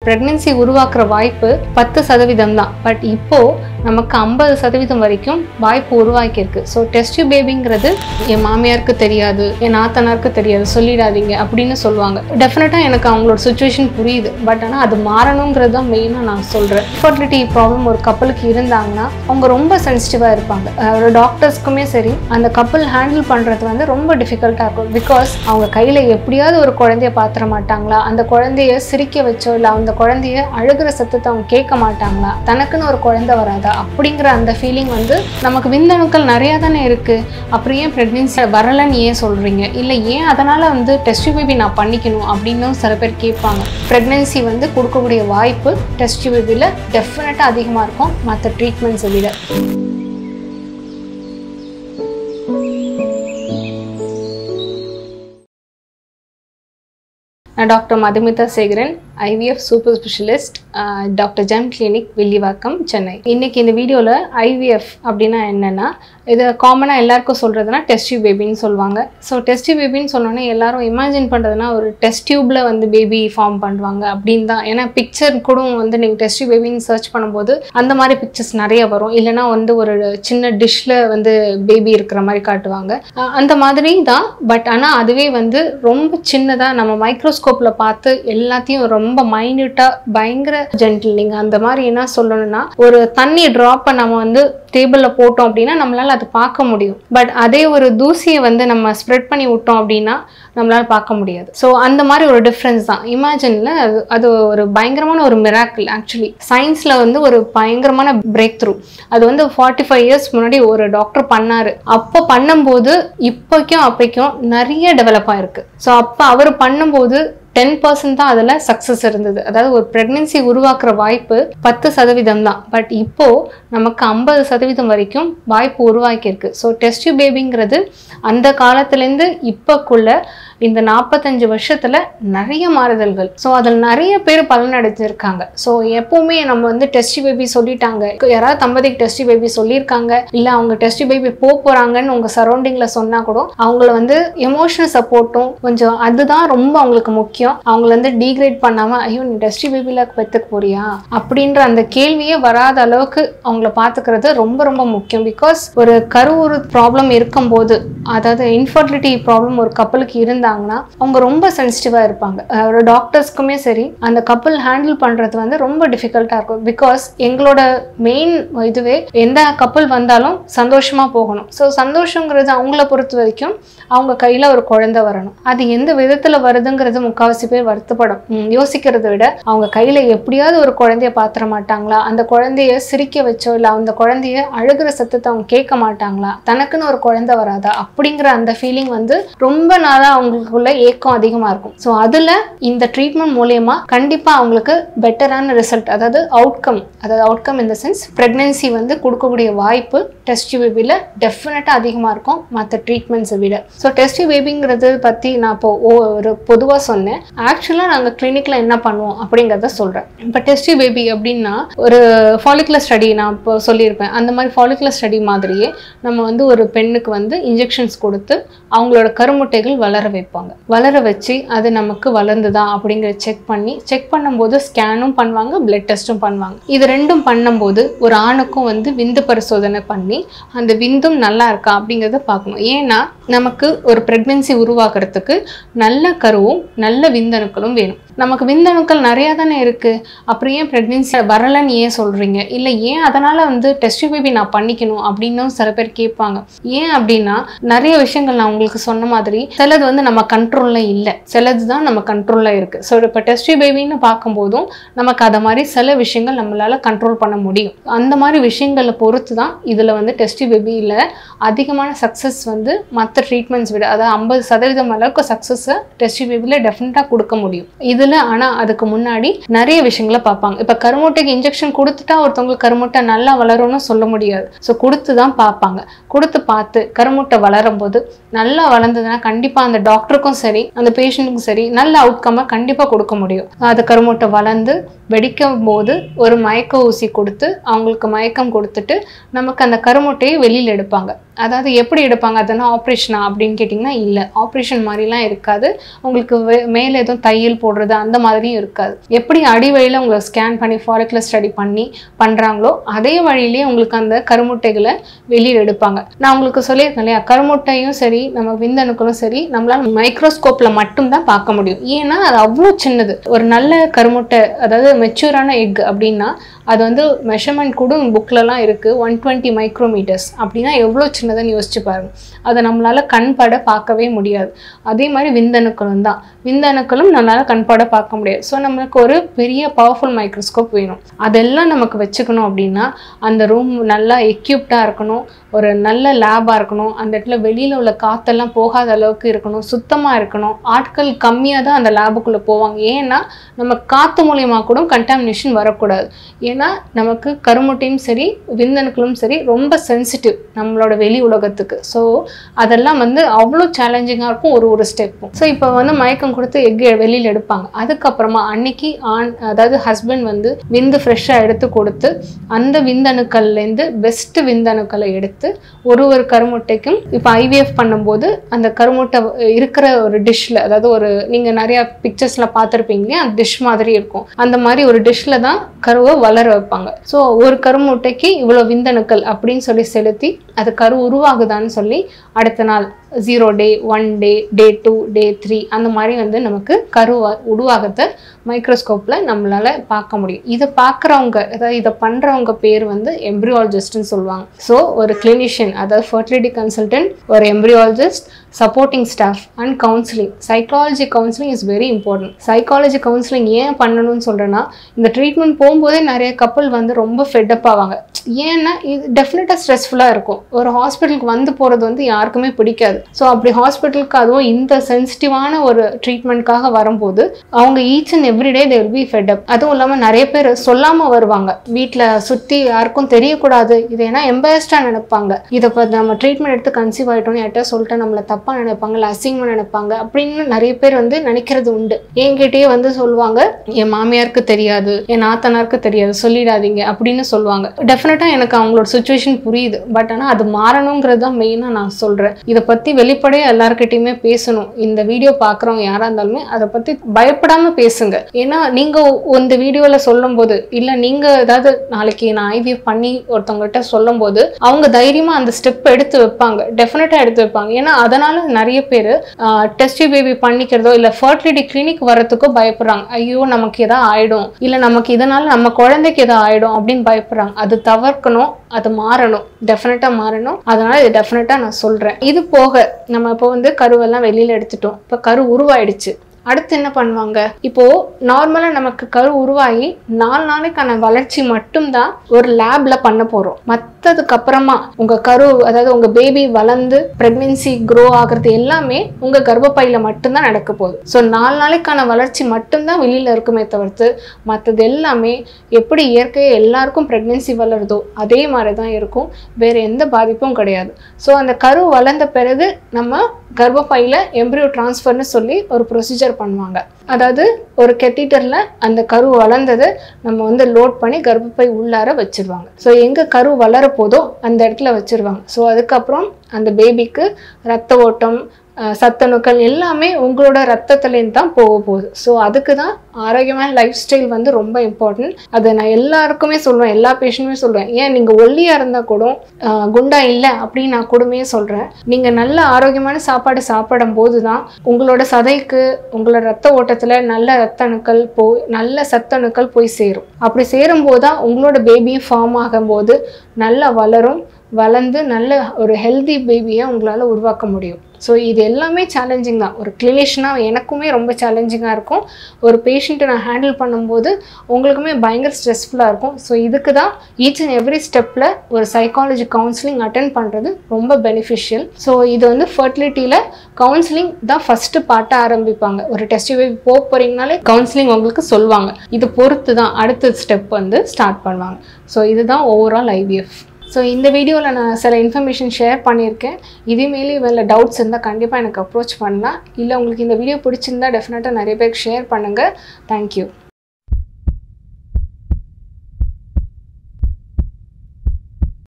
pregnancy உருவாக்குற வாய்ப்பு பத்து சதவீதம் தான் பட் இப்போ நமக்கு ஐம்பது சதவீதம் வரைக்கும் வாய்ப்பு உருவாக்கியிருக்கு ஸோ டெஸ்ட் பேபிங்கிறது என் மாமியாருக்கு தெரியாது என் நாத்தனாருக்கு தெரியாது சொல்லிடாதீங்க அப்படின்னு சொல்லுவாங்க டெஃபினட்டாக எனக்கு அவங்களோட சுச்சுவேஷன் புரியுது பட் ஆனால் அது மாறணுங்கிறது தான் மெயினாக நான் சொல்கிறேன் ஃபர்டிலிட்டி ப்ராப்ளம் ஒரு கப்பலுக்கு இருந்தாங்கன்னா அவங்க ரொம்ப சென்சிட்டிவாக இருப்பாங்க ஒரு டாக்டர்ஸ்க்குமே சரி அந்த கப்பல் ஹேண்டில் பண்ணுறது வந்து ரொம்ப டிஃபிகல்ட்டாக இருக்கும் பிகாஸ் அவங்க கையில் எப்படியாவது ஒரு குழந்தைய பாத்திர மாட்டாங்களா அந்த குழந்தைய சிரிக்க வச்சோ இல்லை அந்த குழந்தைய அழுகிற சத்தத்தை அவங்க கேட்க மாட்டாங்களா தனக்குன்னு ஒரு குழந்தை வராதா அப்படிங்கிற அந்த ஃபீலிங் வந்து நமக்கு விந்தணுக்கள் நிறையா தானே இருக்குது அப்புறம் ஏன் ப்ரெக்னென்சி வரலைன்னு ஏன் சொல்கிறீங்க இல்லை ஏன் அதனால் வந்து டெஸ்ட் பேபி நான் பண்ணிக்கணும் அப்படின்னும் சில பேர் கேட்பாங்க ப்ரெக்னென்சி வந்து கொடுக்கக்கூடிய வாய்ப்பு டெஸ்ட் பேபியில் டெஃபினட்டாக அதிகமாக இருக்கும் மற்ற ட்ரீட்மெண்ட்ஸை விட நான் doctor Madhumitha Sekaran IVF super specialist doctor gem clinic Villivakkam Chennai இன்னைக்கு இந்த வீடியோவில் ஐவிஎஃப் அப்படின்னா என்னென்னா இது காமனாக எல்லாருக்கும் சொல்கிறதுனா டெஸ்ட் டியூப் பேபின்னு சொல்லுவாங்க ஸோ டெஸ்ட் டியூப் பேபின்னு சொன்னோன்னே எல்லாரும் இமேஜின் பண்ணுறதுனா ஒரு டெஸ்ட் டியூப்பில் வந்து பேபி ஃபார்ம் பண்ணுவாங்க அப்படின்னு தான் ஏன்னா பிக்சர் கூட வந்து நீங்கள் டெஸ்ட் டியூப் பேபின்னு சர்ச் பண்ணும்போது அந்த மாதிரி பிக்சர்ஸ் நிறைய வரும் இல்லைனா வந்து ஒரு சின்ன டிஷ்ஷில் வந்து பேபி இருக்கிற மாதிரி காட்டுவாங்க அஹ் அந்த மாதிரி தான் பட் ஆனால் அதுவே வந்து ரொம்ப சின்னதாக நம்ம மைக்ரோஸ்கோப்பில் பார்த்து எல்லாத்தையும் ரொம்ப மைன்யூட்டாக பயங்கர ஜென்டில் நீங்கள் அந்த மாதிரி என்ன சொல்லணும்னா ஒரு தண்ணி ட்ராப்பை நம்ம வந்து டேபிளில் போட்டோம் அப்படின்னா நம்மளால் அதை பார்க்க முடியும் பட் அதே ஒரு தூசியை வந்து நம்ம ஸ்ப்ரெட் பண்ணி விட்டோம் அப்படின்னா நம்மளால பார்க்க முடியாது ஸோ அந்த மாதிரி ஒரு டிஃப்ரென்ஸ் தான் இமேஜினில் அது அது ஒரு பயங்கரமான ஒரு மிராக்கிள் ஆக்சுவலி சயின்ஸில் வந்து ஒரு பயங்கரமான பிரேக் த்ரூ அது வந்து ஃபார்ட்டி ஃபைவ் இயர்ஸ் முன்னாடி ஒரு டாக்டர் பண்ணாரு அப்போ பண்ணும்போது இப்போக்கும் அப்போக்கும் நிறைய டெவலப் ஆயிருக்கு ஸோ அப்போ அவர் பண்ணும்போது டென் பர்சன்ட் தான் அதில் சக்ஸஸ் இருந்தது அதாவது ஒரு ப்ரெக்னென்சி உருவாக்குற வாய்ப்பு பத்து சதவீதம் தான் பட் இப்போ நமக்கு ஐம்பது சதவீதம் வரைக்கும் வாய்ப்பு உருவாக்கியிருக்கு ஸோ டெஸ்ட் பேபிங்கிறது அந்த காலத்துலேருந்து இப்போக்குள்ள இந்த நாற்பத்தஞ்சு வருஷத்துல நிறைய மாறுதல்கள் ஸோ அதில் நிறைய பேர் பலனடைஞ்சிருக்காங்க ஸோ எப்பவுமே நம்ம வந்து டெஸ்ட் பேபி சொல்லிட்டாங்க யாராவது தம்பதிக்கு டெஸ்ட் பேபி சொல்லியிருக்காங்க இல்லை அவங்க டெஸ்ட் பேபி போக போறாங்கன்னு உங்க சரௌண்டிங்ல சொன்னா கூட அவங்கள வந்து எமோஷனல் சப்போர்ட்டும் கொஞ்சம் அதுதான் ரொம்ப அவங்களுக்கு முக்கியம் அவங்கள வந்து டீக்ரேட் பண்ணாம ஐயோ நீ டெஸ்ட் பேபில பெற்றுக்க போறியா அப்படின்ற அந்த கேள்வியே வராத அளவுக்கு அவங்கள பார்த்துக்கிறது ரொம்ப ரொம்ப முக்கியம் பிகாஸ் ஒரு கருவுறு ப்ராப்ளம் இருக்கும்போது அதாவது இன்ஃபர்டிலிட்டி ப்ராப்ளம் ஒரு கப்பலுக்கு இருந்தாங்கன்னா அவங்க ரொம்ப சென்சிட்டிவாக இருப்பாங்க அஹ் ஒரு டாக்டர்ஸ்க்குமே சரி அந்த கப்பல் ஹேண்டில் பண்ணுறது வந்து ரொம்ப டிஃபிகல்ட்டாக இருக்கும் பிகாஸ் எங்களோட மெயின் இதுவே எந்த கப்பல் வந்தாலும் சந்தோஷமாக போகணும் ஸோ சந்தோஷங்கிறது அவங்கள பொறுத்த வரைக்கும் அவங்க கையில் ஒரு குழந்தை வரணும் அது எந்த விதத்தில் வருதுங்கிறது முக்கால்வாசி பேர் வருத்தப்படும் ம், யோசிக்கிறத விட அவங்க கையில் எப்படியாவது ஒரு குழந்தைய பாத்திர மாட்டாங்களா அந்த குழந்தைய சிரிக்க வச்சோ இல்லை அந்த குழந்தைய அழுகிற சத்தத்தை அவங்க கேட்க மாட்டாங்களா தனக்குன்னு ஒரு குழந்தை வராதா அப்படிங்கிற அந்த ஃபீலிங் வந்து ரொம்ப நாளாக அவங்களுக்குள்ள ஏக்கம் அதிகமாக இருக்கும் ஸோ அதில் இந்த ட்ரீட்மெண்ட் மூலயமா கண்டிப்பாக அவங்களுக்கு பெட்டரான ரிசல்ட் அதாவது அவுட்கம் அதாவது அவுட்கம் இந்த சென்ஸ் ப்ரெக்னென்சி வந்து கொடுக்கக்கூடிய வாய்ப்பு டெஸ்ட் பேபியில் டெஃபினட்டாக அதிகமாக இருக்கும் மற்ற ட்ரீட்மெண்ட்ஸை விட ஸோ டெஸ்ட் பேபிங்கிறது பற்றி நான் இப்போ ஓ- ஒரு பொதுவாக சொன்னேன் ஆக்சுவலாக நாங்கள் கிளினிக்கில் என்ன பண்ணுவோம் அப்படிங்கிறத சொல்கிறேன் இப்போ டெஸ்ட் பேபி அப்படின்னா ஒரு ஃபாலிகுலர் ஸ்டடி நான் இப்போ சொல்லியிருப்பேன் அந்த மாதிரி ஃபாலிகுலர் ஸ்டடி மாதிரியே நம்ம வந்து ஒரு பெண்ணுக்கு வந்து இன்ஜெக்ஷன்ஸ் கொடுத்து அவங்களோட கருமுட்டைகள் வளர வைப்பாங்க வளர வச்சு அது நமக்கு வளர்ந்துதா அப்படிங்கிறத செக் பண்ணி செக் பண்ணும்போது ஸ்கேனும் பண்ணுவாங்க பிளட் டெஸ்ட்டும் பண்ணுவாங்க இது ரெண்டும் பண்ணும்போது ஒரு ஆணுக்கும் வந்து விந்து பரிசோதனை பண்ணி அந்த விந்தும் நல்லா இருக்கா அப்படிங்கிறத பார்க்கணும் ஏன்னா நமக்கு ஒரு ப்ரெக்னென்சி உருவாக்குறதுக்கு நல்ல கருவும் நல்ல விந்தணுக்களும் வேணும் நமக்கு விந்தணுக்கள் நிறையா தானே இருக்குது அப்புறம் ஏன் ப்ரெக்னென்சி வரலைன்னு ஏன் சொல்கிறீங்க இல்லை ஏன் அதனால் வந்து டெஸ்ட் பேபி நான் பண்ணிக்கணும் அப்படின்னும் சில பேர் கேட்பாங்க ஏன் அப்படின்னா நிறைய விஷயங்கள் நான் உங்களுக்கு சொன்ன மாதிரி சிலது வந்து நம்ம கண்ட்ரோலில் இல்லை சிலது தான் நம்ம கண்ட்ரோலில் இருக்குது ஸோ இப்போ டெஸ்ட் பேபின்னு பார்க்கும்போதும் நமக்கு அதை மாதிரி சில விஷயங்கள் நம்மளால் கண்ட்ரோல் பண்ண முடியும் அந்த மாதிரி விஷயங்களை பொறுத்து தான் இதில் வந்து டெஸ்ட் பேபியில் அதிகமான சக்ஸஸ் வந்து மற்ற ட்ரீட்மெண்ட்ஸ் விட அதாவது ஐம்பது சதவீதம் அளவுக்கு சக்ஸஸை டெஸ்ட் பேபியில் டெஃபினட்டாக கொடுக்க முடியும் இதில் ஆனால் அதுக்கு முன்னாடி நிறைய விஷயங்களை பார்ப்பாங்க இப்போ கருமுட்டைக்கு இன்ஜெக்ஷன் கொடுத்துட்டா ஒருத்தவங்களுக்கு கருமுட்டை நல்லா வளரும்னு சொல்ல முடியாது ஸோ கொடுத்து தான் பார்ப்பாங்க கொடுத்து பார்த்து கருமுட்டை வளரும் போது நல்லா வளர்ந்ததுன்னா கண்டிப்பாக அந்த டாக்டருக்கும் சரி அந்த பேஷண்ட்டுக்கும் சரி நல்ல அவுட்கம்மை கண்டிப்பாக கொடுக்க முடியும் அது கருமுட்டை வளர்ந்து வெடிக்கும் போது ஒரு மயக்க ஊசி கொடுத்து அவங்களுக்கு மயக்கம் கொடுத்துட்டு நமக்கு அந்த கருமுட்டையை வெளியில் எடுப்பாங்க அதாவது எப்படி எடுப்பாங்க அதெல்லாம் ஆப்ரேஷனா அப்படின்னு கேட்டிங்கன்னா இல்லை ஆப்ரேஷன் மாதிரிலாம் இருக்காது உங்களுக்கு வே- மேலே எதுவும் தையல் போடுறது அந்த மாதிரியும் இருக்காது எப்படி அடிவழியில் உங்களை ஸ்கேன் பண்ணி ஃபாலிகுலர் ஸ்டடி பண்ணி பண்ணுறாங்களோ அதே வழியிலேயே உங்களுக்கு அந்த கருமுட்டைகளை வெளியில் எடுப்பாங்க நான் உங்களுக்கு சொல்லியிருக்கேன் இல்லையா கருமுட்டையும் சரி நம்ம விந்தணுக்களும் சரி நம்மளால மைக்ரோஸ்கோப்பில் மட்டும்தான் பார்க்க முடியும் ஏன்னா அது அவ்வளோ சின்னது ஒரு நல்ல கருமுட்டை அதாவது மெச்சூரான எக் அப்படின்னா அது வந்து மெஷர்மெண்ட் கூட புக்லலாம் இருக்குது ஒன் டுவெண்ட்டி மைக்ரோமீட்டர்ஸ் அப்படின்னா எவ்வளோ சின்னதுன்னு யோசிச்சு பாருங்க அதை நம்மளால கண்பட பார்க்கவே முடியாது அதே மாதிரி விந்தணுக்களும் தான் விந்தணுக்களும் நம்மளால கண்பட பார்க்க முடியாது ஸோ நம்மளுக்கு ஒரு பெரிய பவர்ஃபுல் மைக்ரோஸ்கோப் வேணும் அதெல்லாம் நமக்கு வச்சுக்கணும் அப்படின்னா அந்த ரூம் நல்லா எக்யூப்டாக இருக்கணும் ஒரு நல்ல லேபாக இருக்கணும் அந்த இடத்துல வெளியில் உள்ள காற்றெல்லாம் போகாத அளவுக்கு இருக்கணும் சுத்தமாக இருக்கணும் ஆட்கள் கம்மியாக தான் அந்த லேபுக்குள்ளே போவாங்க ஏன்னா நம்ம காற்று மூலியமாக கூட கண்டாமினேஷன் வரக்கூடாது ஏன்னா நமக்கு கருமுட்டையும் சரி விந்தணுக்களும் சரி ரொம்ப சென்சிட்டிவ் நம்மளோட வெளி உலகத்துக்கு ஸோ அதெல்லாம் வந்து அவ்வளோ சேலஞ்சிங்காக இருக்கும் ஒரு ஒரு ஸ்டெப்பும் ஸோ இப்போ வந்து மயக்கம் கொடுத்து எக் வெளியில் எடுப்பாங்க அதுக்கப்புறமா அன்னைக்கு ஆண் அதாவது ஹஸ்பண்ட் வந்து விந்து ஃப்ரெஷ்ஷாக எடுத்து கொடுத்து அந்த விந்தணுக்கள்லேருந்து பெஸ்ட் விந்தணுக்களை எடுத்து ஒரு ஒரு கருமுட்டைக்கும் இப்போ ஐவிஎஃப் பண்ணும்போது அந்த கருமுட்டை இருக்கிற ஒரு டிஷ்ல அதாவது ஒரு நீங்கள் நிறைய பிக்சர்ஸ்ல பார்த்துருப்பீங்க இல்லையா அந்த டிஷ் மாதிரி இருக்கும் அந்த மாதிரி ஒரு டிஷ்ல தான் கருவை வளர வைப்பாங்க ஸோ ஒரு கருமுட்டைக்கு இவ்வளோ விந்தணுக்கள் அப்படின்னு சொல்லி செலுத்தி அது கரு உருவாகுதான்னு சொல்லி அடுத்த நாள் zero day one day day two day three அந்த மாதிரி வந்து நமக்கு கரு வ- உருவாகத்தை மைக்ரோஸ்கோப்பில் நம்மளால பார்க்க முடியும் இதை பார்க்குறவங்க அதாவது இதை பண்ணுறவங்க பேர் வந்து எம்ப்ரியாலஜிஸ்ட்னு சொல்லுவாங்க ஸோ ஒரு கிளினிஷியன் அதாவது ஃபர்டிலிட்டி கன்சல்டன்ட் ஒரு embryologist supporting staff and counselling psychology counselling is very important psychology counselling ஏன் பண்ணணும்னு சொல்கிறேன்னா இந்த ட்ரீட்மெண்ட் போகும்போதே நிறைய கப்பல் வந்து ரொம்ப ஃபெட்டப் ஆவாங்க ஏன்னா இது டெஃபினட்டாக ஸ்ட்ரெஸ்ஃபுல்லாக இருக்கும் ஒரு ஹாஸ்பிட்டலுக்கு வந்து போகிறது வந்து யாருக்குமே பிடிக்காது ஸோ அப்படி ஹாஸ்பிட்டலுக்கு அதுவும் இந்த சென்சிட்டிவான ஒரு ட்ரீட்மெண்ட்காக வரும்போது அவங்க each and everyday they will be fed up அதுவும் இல்லாமல் நிறைய பேர் சொல்லாமல் வருவாங்க வீட்டில் சுற்றி யாருக்கும் தெரியக்கூடாது இது ஏன்னா எம்பயஸ்டாக நினைப்பாங்க இதை இப்போ நம்ம ட்ரீட்மெண்ட் எடுத்து கன்சீவ் ஆகிட்டோம்னு யார்கிட்ட சொல்லிட்டு நம்மளை தப்பாக நினைப்பாங்க இல்லை அசிங்கமாக நினைப்பாங்க அப்படின்னு நிறைய பேர் வந்து நினைக்கிறது உண்டு என்கிட்டயே வந்து சொல்லுவாங்க என் மாமியாருக்கு தெரியாது என் நாத்தனாருக்கு தெரியாது சொல்லிடாதீங்க அப்படின்னு சொல்லுவாங்க டெஃபினட்டாக எனக்கு அவங்களோட சுச்சுவேஷன் புரியுது பட் ஆனால் அது மாறணுங்கிறது தான் மெயினாக நான் சொல்கிறேன் இதை பற்றி வெளிப்படையாக எல்லாருக்கிட்டையுமே பேசணும் இந்த வீடியோ பார்க்குறவங்க யாராக இருந்தாலுமே அதை பற்றி பயப்படாமல் பேசுங்க ஏன்னா நீங்கள் இந்த வீடியோவில் சொல்லும்போது இல்லை நீங்கள் ஏதாவது நாளைக்கு நான் ஐவிஎஃப் பண்ணி ஒருத்தவங்ககிட்ட சொல்லும்போது அவங்க தைரியமாக அந்த ஸ்டெப் எடுத்து வைப்பாங்க டெஃபினட்டாக எடுத்து வைப்பாங்க ஏன்னா அதனால நிறைய பேர் டெஸ்ட் பேபி பண்ணிக்கிறதோ இல்லை ஃபர்டிலிட்டி கிளினிக் வரத்துக்கோ பயப்படுறாங்க ஐயோ நமக்கு எதாவது ஆயிடும் இல்லை நமக்கு இதனால நம்ம குழந்தைக்கு எதாவது ஆயிடும் அப்படின்னு பயப்படுறாங்க அது தவிர்க்கணும் அது மாறணும் டெஃபினட்டாக மாறணும் அதனால இது டெஃபினட்டாக நான் சொல்கிறேன் இது போக நம்ம இப்போ வந்து கருவெல்லாம் வெளியில் எடுத்துட்டோம் இப்போ கரு உருவாயிடுச்சு அடுத்து என்ன பண்ணுவாங்க இப்போ நார்மலா நமக்கு கரு உருவாகி நாலு நாளைக்கான வளர்ச்சி மட்டும்தான் ஒரு லேப்ல பண்ண போறோம் மத்ததுக்கு அப்புறமா உங்க கரு அதாவது உங்க பேபி வளர்ந்து பிரெக்னன்சி க்ரோ ஆகுறது எல்லாமே உங்க கர்ப்பப்பையில மட்டும்தான் நடக்க போகுது ஸோ நாலு நாளைக்கான வளர்ச்சி மட்டும்தான் வெளியில இருக்குமே தவிர்த்து மற்றது எல்லாமே எப்படி இயற்கையை எல்லாருக்கும் பிரெக்னன்சி வளருதோ அதே மாதிரி தான் இருக்கும் வேற எந்த பாதிப்பும் கிடையாது ஸோ அந்த கரு வளர்ந்த பிறகு நம்ம கர்ப்பப்பையில எம்ப்ரியோ டிரான்ஸ்ஃபர்னு சொல்லி ஒரு ப்ரொசீஜர் பண்ணுவாங்க அதாவது ஒரு கெத்திட்டரில் அந்த கரு வளர்ந்ததை நம்ம வந்து லோட் பண்ணி கர்ப்பப்பை உள்ளார வச்சிருவாங்க ஸோ எங்கே கரு வளர போதோ அந்த இடத்துல வச்சிருவாங்க ஸோ அதுக்கப்புறம் அந்த பேபிக்கு ரத்த ஓட்டம் அஹ், சத்தணுக்கள் எல்லாமே உங்களோட ரத்தத்துலேருந்து தான் போக போகுது ஸோ அதுக்கு தான் ஆரோக்கியமான லைஃப் ஸ்டைல் வந்து ரொம்ப இம்பார்ட்டன்ட் அதை நான் எல்லாருக்குமே சொல்லுவேன் எல்லா பேஷண்ட்டுமே சொல்லுவேன் ஏன் நீங்கள் ஒல்லியாக இருந்தால் கூட அஹ், குண்டா இல்லை அப்படின்னு நான் கூடமே சொல்கிறேன் நீங்கள் நல்ல ஆரோக்கியமான சாப்பாடு சாப்பிடும் போது தான் உங்களோட சதைக்கு உங்களோட ரத்த ஓட்டத்தில் நல்ல ரத்த அணுக்கள் போய் நல்ல சத்தணுக்கள் போய் சேரும் அப்படி சேரும்போது தான் உங்களோட பேபியும் ஃபார்ம் ஆகும்போது நல்லா வளரும் வளர்ந்து நல்ல ஒரு ஹெல்தி பேபியை உங்களால் உருவாக்க முடியும் ஸோ இது எல்லாமே சேலஞ்சிங் தான் ஒரு கிளினிஷனாக எனக்குமே ரொம்ப சேலஞ்சிங்காக இருக்கும் ஒரு பேஷண்ட்டை நான் ஹேண்டில் பண்ணும்போது உங்களுக்குமே பயங்கர ஸ்ட்ரெஸ்ஃபுல்லாக இருக்கும் ஸோ இதுக்கு தான் ஈச் அண்ட் எவ்ரி ஸ்டெப்பில் ஒரு சைக்காலஜி கவுன்சிலிங் அட்டன் பண்ணுறது ரொம்ப பெனிஃபிஷியல் ஸோ இது வந்து ஃபர்டிலிட்டியில் கவுன்சிலிங் தான் ஃபஸ்ட்டு பார்ட்டாக ஆரம்பிப்பாங்க ஒரு டெஸ்ட் போக போகிறீங்கனாலே கவுன்சிலிங் உங்களுக்கு சொல்லுவாங்க இது பொறுத்து தான் அடுத்த ஸ்டெப் வந்து ஸ்டார்ட் பண்ணுவாங்க ஸோ இதுதான் ஓவரால் ஐவிஎஃப் ஸோ இந்த வீடியோவில் நான் சில இன்ஃபர்மேஷன் ஷேர் பண்ணியிருக்கேன் இதே மேலே வேலை டவுட்ஸ் இருந்தால் கண்டிப்பாக எனக்கு அப்ரோச் பண்ணலாம் இல்லை உங்களுக்கு இந்த வீடியோ பிடிச்சிருந்தா டெஃபினட்டாக நிறைய பேருக்கு ஷேர் பண்ணுங்கள் தேங்க்யூ